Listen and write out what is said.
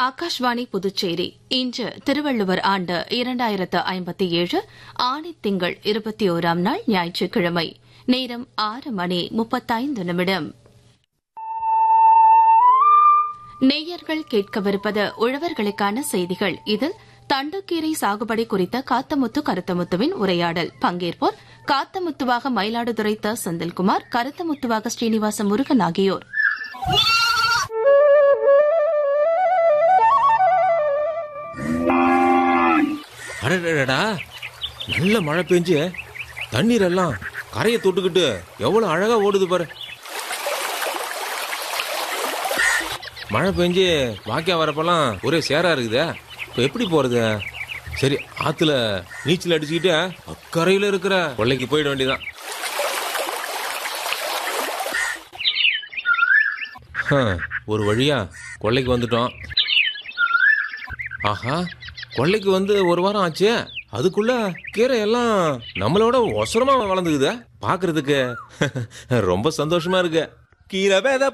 ஆகாஷ்வாணி புதுச்சேரி இன்று திருவள்ளுவர் ஆண்டு இரண்டாயிரத்து ஐம்பத்தி ஏழு ஆணி திங்கள் இருபத்தி ஓராம் நாள் ஞாயிற்றுக்கிழமை நேரம் ஆறு மணி முப்பத்தைந்து நிமிடம் நேயர்கள் கேட்கவிருப்பது உழவர்களுக்கான செய்திகள் இதில் தண்டுக்கீரை சாகுபடி குறித்த காத்தமுத்து கருத்தமுத்துவின் உரையாடல் பங்கேற்போர் காத்தமுத்துவாக மயிலாடுதுறை த செந்தில்குமார் கருத்தமுத்துவாக ஸ்ரீனிவாச முருகன் ஆகியோர் அடடடா நல்ல மழை பெஞ்சு தண்ணீர் எல்லாம் கரையை தொட்டுக்கிட்டு எவ்வளவு அழகா ஓடுது பாரு மழை பெஞ்சு வாக்கியா வரப்பெல்லாம் ஒரே சேரா இருக்குதே இப்போ எப்படி போறது சரி ஆத்துல நீச்சல் அடிச்சுக்கிட்டு அக்கறையில இருக்கிற கொள்ளைக்கு போயிட வேண்டியதான் ஹம், ஒரு வழியா கொள்ளைக்கு வந்துட்டோம் ஆஹா கொள்ளைக்கு வந்து ஒரு வாரம் ஆச்சு அதுக்குள்ள கீரை எல்லாம் நம்மளோட ஒசரமா வளர்ந்துக்குது பாக்குறதுக்கு ரொம்ப சந்தோஷமா இருக்கு கீரை விதை